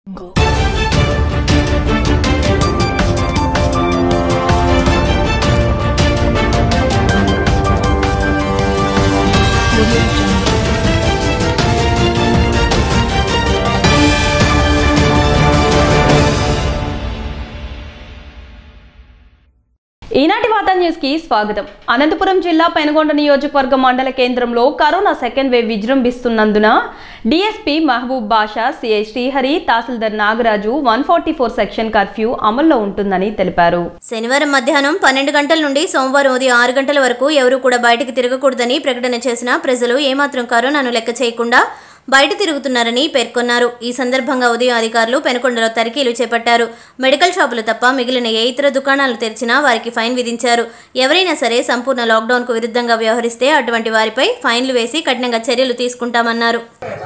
ఈనాటి వార్తా న్యూస్ కి స్వాగతం అనంతపురం జిల్లా పెనుగొండ నియోజకవర్గ మండల కేంద్రంలో కరోనా సెకండ్ వేవ్ విజృంభిస్తున్నందున డీఎస్పీ మహబూబ్ బాషా సిఐ శ్రీహరి తహసీల్దార్ Nagaraju one forty four section curfew అమల్లో ఉంటుందని తెలిపారు శనివారం మధ్యాహ్నం పన్నెండు గంటల నుండి సోమవారం ఉదయం ఆరు గంటల వరకు ఎవరూ కూడా బయటకు తిరగకూడదని ప్రకటన చేసిన ప్రజలు ఏమాత్రం కరోనాను లెక్క చేయకుండా బయట తిరుగుతున్నారని పేర్కొన్నారు ఈ సందర్భంగా ఉదయం అధికారులు పెనుకొండలో తనిఖీలు చేపట్టారు మెడికల్ షాపులు తప్ప మిగిలిన ఏ ఇతర దుకాణాలు తెరిచినా వారికి ఫైన్ విధించారు ఎవరైనా సరే సంపూర్ణ లాక్డౌన్కు విరుద్ధంగా వ్యవహరిస్తే అటువంటి వారిపై ఫైన్లు వేసి కఠినంగా చర్యలు తీసుకుంటామన్నారు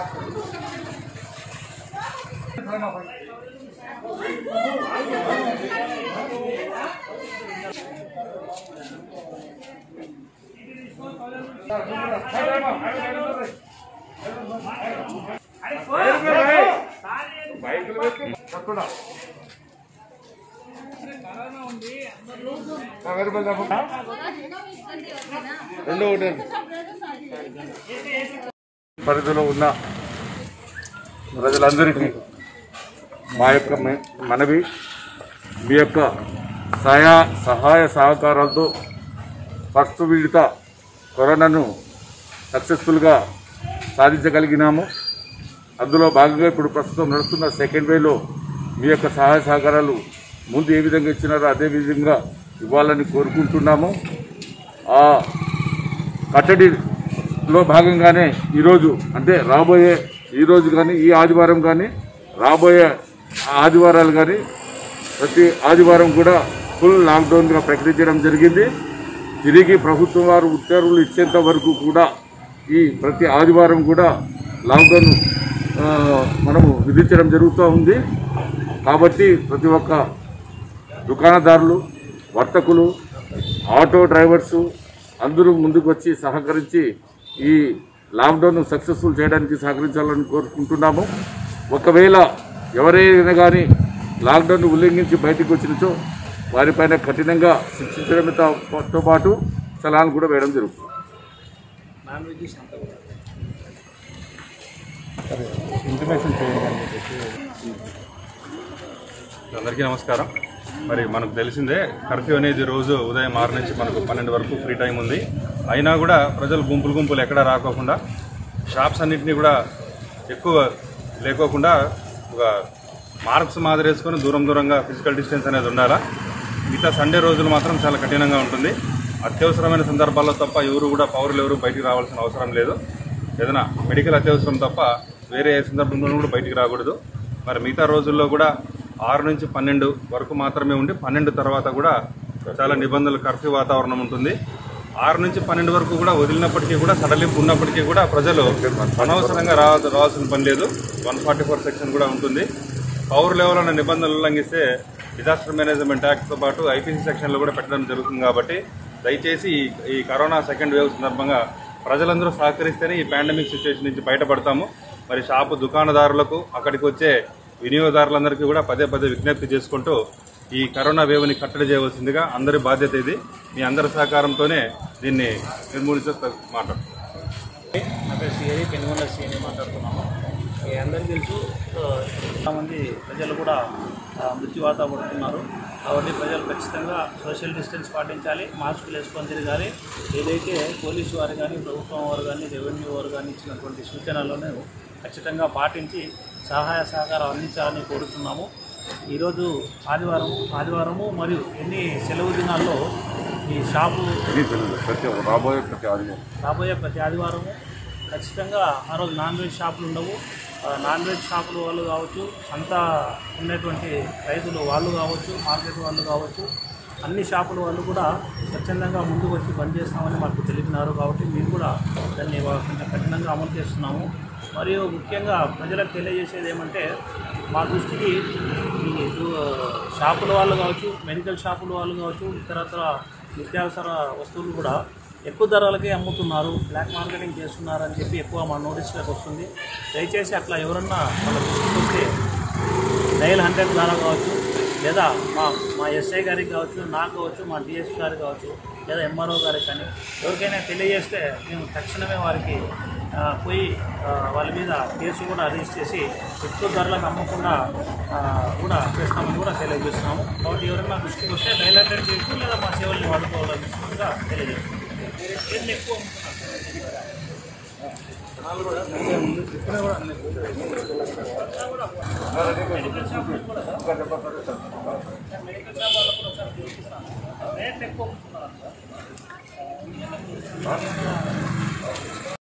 రెండు ఒకటి పరిధిలో ఉన్న ప్రజలందరికీ మా యొక్క మె- మనవి మీ యొక్క సహాయ సహాయ సహకారాలతో ఫస్ట్ విడత కరోనాను సక్సెస్ఫుల్గా సాధించగలిగినాము అందులో భాగంగా ఇప్పుడు ప్రస్తుతం నడుస్తున్న సెకండ్ వేలో మీ యొక్క సహాయ సహకారాలు ముందు ఏ విధంగా ఇచ్చినారో అదే విధంగా ఇవ్వాలని కోరుకుంటున్నాము ఆ కట్టడిలో భాగంగానే ఈరోజు అంటే రాబోయే ఈరోజు కానీ ఈ ఆదివారం కానీ రాబోయే ఆదివారాలు కానీ ప్రతి ఆదివారం కూడా ఫుల్ లాక్డౌన్గా ప్రకటించడం జరిగింది తిరిగి ప్రభుత్వం వారు ఉత్తర్వులు ఇచ్చేంత వరకు కూడా ఈ ప్రతి ఆదివారం కూడా లాక్డౌన్ ఆ, మనము విధించడం జరుగుతూ ఉంది కాబట్టి ప్రతి ఒక్క దుకాణదారులు వర్తకులు ఆటో డ్రైవర్సు అందరూ ముందుకు వచ్చి సహకరించి ఈ లాక్డౌన్ సక్సెస్ఫుల్ చేయడానికి సహకరించాలని కోరుకుంటున్నాము ఒకవేళ ఎవరైనా కానీ లాక్డౌన్ ఉల్లంఘించి బయటకు వచ్చినచో వారిపైన కఠినంగా శిక్షించడంతో పాటు సలహాలు కూడా వేయడం జరుగుతుంది అందరికీ నమస్కారం మరి మనకు తెలిసిందే కర్ఫ్యూ అనేది రోజు ఉదయం ఆరు నుంచి మనకు పన్నెండు వరకు ఫ్రీ టైం ఉంది అయినా కూడా ప్రజలు గుంపులు గుంపులు ఎక్కడ రాకోకుండా షాప్స్ అన్నింటినీ కూడా ఎక్కువ లేకోకుండా ఒక మార్క్స్ మాదిరి వేసుకొని దూరం దూరంగా ఫిజికల్ డిస్టెన్స్ అనేది ఉండాలా మిగతా సండే రోజులు మాత్రం చాలా కఠినంగా ఉంటుంది అత్యవసరమైన సందర్భాల్లో తప్ప ఎవరు కూడా పౌరులు ఎవరు బయటికి రావాల్సిన అవసరం లేదు ఏదైనా మెడికల్ అత్యవసరం తప్ప వేరే ఏ సందర్భంలోనూ కూడా బయటికి రాకూడదు మరి మిగతా రోజుల్లో కూడా ఆరు నుంచి పన్నెండు వరకు మాత్రమే ఉండి పన్నెండు తర్వాత కూడా చాలా నిబంధనలు కర్ఫ్యూ వాతావరణం ఉంటుంది ఆరు నుంచి పన్నెండు వరకు కూడా వదిలినప్పటికీ కూడా సడలింపు ఉన్నప్పటికీ కూడా ప్రజలు అనవసరంగా రా రావాల్సిన పని లేదు వన్ ఫార్టీ ఫోర్ సెక్షన్ కూడా ఉంటుంది పౌరులు ఎవరైనా నిబంధనలు ఉల్లంఘిస్తే డిజాస్టర్ మేనేజ్మెంట్ యాక్ట్తో పాటు ఐపీసీ సెక్షన్లో కూడా పెట్టడం జరుగుతుంది కాబట్టి దయచేసి ఈ- ఈ కరోనా సెకండ్ వేవ్ సందర్భంగా ప్రజలందరూ సహకరిస్తేనే ఈ పాండమిక్ సిచ్యువేషన్ నుంచి బయటపడతాము మరి షాపు దుకాణదారులకు అక్కడికి వచ్చే వినియోగదారులందరికీ కూడా పదే పదే విజ్ఞప్తి చేసుకుంటూ ఈ కరోనా వేవ్ని కట్టడి చేయవలసిందిగా అందరి బాధ్యత ఇది మీ అందరి సహకారంతోనే దీన్ని నిర్మూలించే మాట్లాడుతున్నాం నా పేరు శ్రీహరి పెనుగొండ శ్రీని మాట్లాడుతున్నాము మీ అందరికీ తెలుసు ఆ, చాలామంది ప్రజలు కూడా ఆ, మృత్యువాత పడుతున్నారు కాబట్టి ప్రజలు ఖచ్చితంగా సోషల్ డిస్టెన్స్ పాటించాలి మాస్కులు వేసుకొని తిరగాలి ఏదైతే పోలీసు వారు కానీ ప్రభుత్వం వారు కానీ రెవెన్యూ వారు కానీ ఇచ్చినటువంటి సూచనలను ఖచ్చితంగా పాటించి సహాయ సహకారం అందించాలని కోరుతున్నాము ఈరోజు ఆదివారం ఆదివారము మరియు ఎన్ని సెలవు దినాల్లో ఈ షాపు ఇది తెలియదు ప్రతి ఒక్క రాబోయే ప్రతి ఆదివారం రాబోయే ప్రతి ఆదివారము ఖచ్చితంగా ఆ రోజు నాన్ వెజ్ షాపులు ఉండవు ఆ, నాన్ వెజ్ షాపుల వాళ్ళు కావచ్చు సంత ఉన్నటువంటి రైతులు వాళ్ళు కావచ్చు మార్కెట్ వాళ్ళు కావచ్చు అన్ని షాపుల వాళ్ళు కూడా స్వచ్ఛందంగా ముందుకు వచ్చి బంద్ చేస్తామని మాకు తెలిపినారు కాబట్టి మేము కూడా దాన్ని వా- కొంచెం కఠినంగా అమలు చేస్తున్నాము మరియు ముఖ్యంగా ప్రజలకు తెలియజేసేది ఏమంటే మా దృష్టికి ఈ దు- షాపుల వాళ్ళు కావచ్చు మెడికల్ షాపుల వాళ్ళు కావచ్చు ఇతరత్ర నిత్యావసర వస్తువులు కూడా ఎక్కువ ధరలకే అమ్ముతున్నారు బ్లాక్ మార్కెటింగ్ చేస్తున్నారు అని చెప్పి ఎక్కువ మా నోటీస్లోకి వస్తుంది దయచేసి అట్లా ఎవరన్నా వాళ్ళ దృష్టికి వస్తే డైల్ హండ్రెడ్ ద్వారా కావచ్చు లేదా మా మా ఎస్ఐ గారికి కావచ్చు నాకు కావచ్చు మా డిఎస్పీ గారికి కావచ్చు లేదా ఎంఆర్ఓ గారికి కానీ ఎవరికైనా తెలియజేస్తే మేము తక్షణమే వారికి ఆ, పోయి ఆ, వాళ్ళ మీద కేసు కూడా అరెస్ట్ చేసి ఎక్కువ ధరలకు అమ్మకుండా ఆ, కూడా చేస్తామని కూడా తెలియజేస్తున్నాము కాబట్టి ఎవరైనా దృష్టికి వస్తే డైల్ హండ్రెడ్ చేయొచ్చు లేదా మా సేవల్ని వాడుకోవాలని కూడా తెలియజేస్తున్నాము ఏంటి ఎక్కువ రేట్ ఎక్కువ